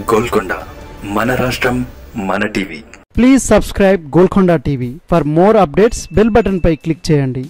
గోల్కొండ మన రాష్ట్రం మన TV please subscribe Golconda TV for more updates bell button పై క్లిక్ చేయండి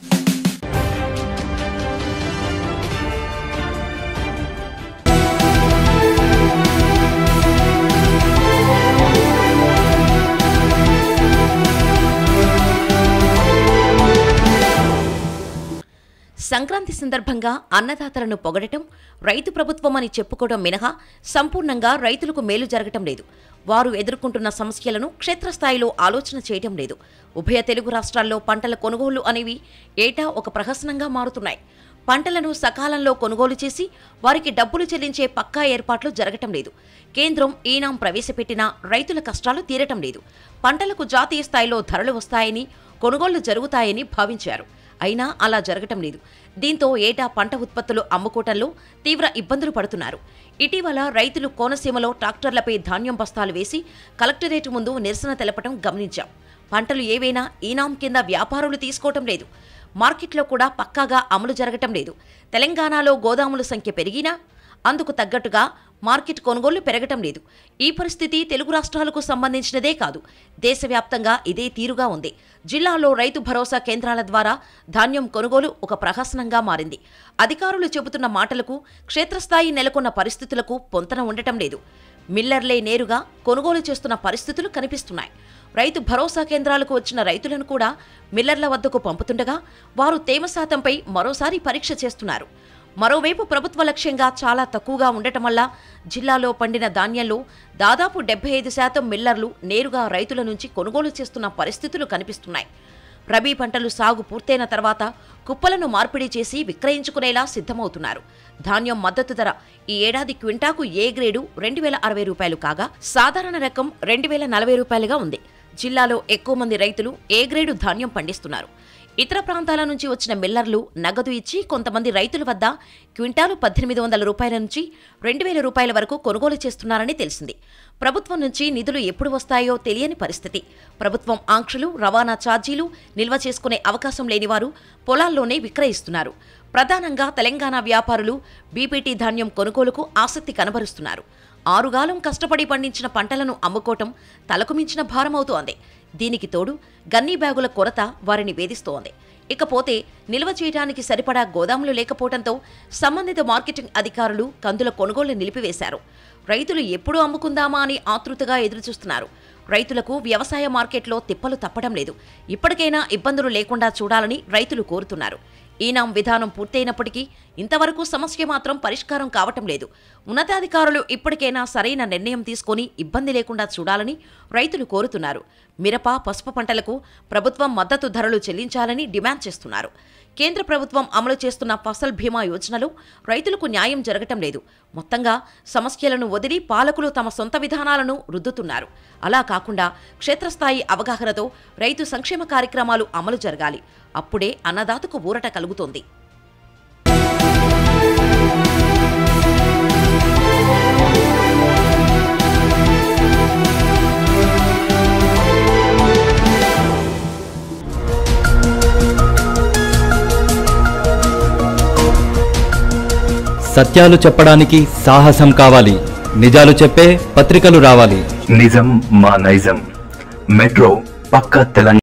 సంక్రాంతి సందర్భంగా అన్నదాతలను పొగడటం రైతు ప్రభుత్వం అని చెప్పుకోవడం మినహా సంపూర్ణంగా రైతులకు మేలు జరగటం లేదు వారు ఎదుర్కొంటున్న సమస్యలను క్షేత్రస్థాయిలో ఆలోచన చేయటం లేదు ఉభయ తెలుగు రాష్ట్రాల్లో పంటల కొనుగోళ్లు అనేవి ఏటా ఒక ప్రహసనంగా మారుతున్నాయి పంటలను సకాలంలో కొనుగోలు చేసి వారికి డబ్బులు చెల్లించే పక్కా ఏర్పాట్లు జరగటం లేదు కేంద్రం ఈనాం ప్రవేశపెట్టినా రైతుల కష్టాలు తీరటం లేదు పంటలకు జాతీయ స్థాయిలో ధరలు వస్తాయని కొనుగోళ్లు జరుగుతాయని భావించారు అయినా అలా జరగటం లేదు దీంతో ఏటా పంట ఉత్పత్తులు అమ్ముకోవటంలో తీవ్ర ఇబ్బందులు పడుతున్నారు ఇటీవల రైతులు కోనసీమలో ట్రాక్టర్లపై ధాన్యం బస్తాలు వేసి కలెక్టరేట్ ముందు నిరసన తెలపడం గమనించాం పంటలు ఏవైనా ఈనాం కింద వ్యాపారులు తీసుకోవటం లేదు మార్కెట్లో కూడా పక్కాగా అమలు జరగటం లేదు తెలంగాణలో గోదాముల సంఖ్య పెరిగినా అందుకు తగ్గట్టుగా మార్కెట్ కొనుగోళ్లు పెరగటం లేదు ఈ పరిస్థితి తెలుగు రాష్ట్రాలకు సంబంధించినదే కాదు దేశవ్యాప్తంగా ఇదే తీరుగా ఉంది జిల్లాలో రైతు భరోసా కేంద్రాల ద్వారా ధాన్యం కొనుగోలు ఒక ప్రహసనంగా మారింది అధికారులు చెబుతున్న మాటలకు క్షేత్రస్థాయి నెలకొన్న పరిస్థితులకు పొంతన ఉండటం లేదు మిల్లర్లే నేరుగా కొనుగోలు చేస్తున్న పరిస్థితులు కనిపిస్తున్నాయి రైతు భరోసా కేంద్రాలకు వచ్చిన రైతులను కూడా మిల్లర్ల వద్దకు పంపుతుండగా వారు తేమ శాతంపై మరోసారి పరీక్ష చేస్తున్నారు మరోవైపు ప్రభుత్వ లక్ష్యంగా చాలా తక్కువగా ఉండటం వల్ల జిల్లాలో పండిన ధాన్యంలో దాదాపు డెబ్బై ఐదు శాతం మిల్లర్లు నేరుగా రైతుల నుంచి కొనుగోలు చేస్తున్న పరిస్థితులు కనిపిస్తున్నాయి రబీ పంటలు సాగు పూర్తయిన తర్వాత కుప్పలను మార్పిడి చేసి విక్రయించుకునేలా సిద్ధమవుతున్నారు ధాన్యం మద్దతు ధర ఈ ఏడాది క్వింటాకు ఏ గ్రేడు రెండు వేల అరవై రూపాయలు కాగా సాధారణ రకం రెండు వేల నలభై రూపాయలుగా ఉంది జిల్లాలో ఎక్కువ మంది రైతులు ఏ గ్రేడు ధాన్యం పండిస్తున్నారు ఇతర ప్రాంతాల నుంచి వచ్చిన మిల్లర్లు నగదు ఇచ్చి కొంతమంది రైతుల వద్ద క్వింటాలు పద్దెనిమిది వందల రూపాయల నుంచి రెండు వేల రూపాయల వరకు కొనుగోలు చేస్తున్నారని తెలిసింది ప్రభుత్వం నుంచి నిధులు ఎప్పుడు వస్తాయో తెలియని పరిస్థితి ప్రభుత్వం ఆంక్షలు రవాణా ఛార్జీలు నిల్వ చేసుకునే అవకాశం లేని వారు పొలాల్లోనే విక్రయిస్తున్నారు ప్రధానంగా తెలంగాణ వ్యాపారులు బీపీటీ ధాన్యం కొనుగోలుకు ఆసక్తి కనబరుస్తున్నారు ఆరుగాలం కష్టపడి పండించిన పంటలను అమ్ముకోవటం తలకు మించిన భారమవుతోంది దీనికి తోడు గన్నీ బ్యాగుల కొరత వారిని వేధిస్తోంది ఇకపోతే నిల్వ చేయడానికి సరిపడా గోదాములు లేకపోవడంతో సంబంధిత మార్కెటింగ్ అధికారులు కందుల కొనుగోలు నిలిపివేశారు రైతులు ఎప్పుడు అమ్ముకుందామా అని ఆతృతగా ఎదురుచూస్తున్నారు రైతులకు వ్యవసాయ మార్కెట్లో తిప్పలు తప్పడం లేదు ఇప్పటికైనా ఇబ్బందులు లేకుండా చూడాలని రైతులు కోరుతున్నారు ఈనాం విధానం పూర్తయినప్పటికీ ఇంతవరకు సమస్య మాత్రం పరిష్కారం కావటం లేదు ఉన్నతాధికారులు ఇప్పటికైనా సరైన నిర్ణయం తీసుకొని ఇబ్బంది లేకుండా చూడాలని రైతులు కోరుతున్నారు మిరప పసుపు పంటలకు ప్రభుత్వం మద్దతు ధరలు చెల్లించాలని డిమాండ్ చేస్తున్నారు కేంద్ర ప్రభుత్వం అమలు చేస్తున్న ఫసల్ బీమా యోజనలో రైతులకు న్యాయం జరగటం లేదు మొత్తంగా సమస్యలను వదిలి పాలకులు తమ సొంత విధానాలను రుద్దుతున్నారు అలా కాకుండా క్షేత్రస్థాయి అవగాహనతో రైతు సంక్షేమ కార్యక్రమాలు అమలు జరగాలి అప్పుడే అన్నదాతకు ఊరట కలుగుతుంది సత్యాలు చెప్పడానికి సాహసం కావాలి నిజాలు చెప్పే పత్రికలు రావాలి నిజం మా నైజం మెట్రో పక్క తెలంగాణ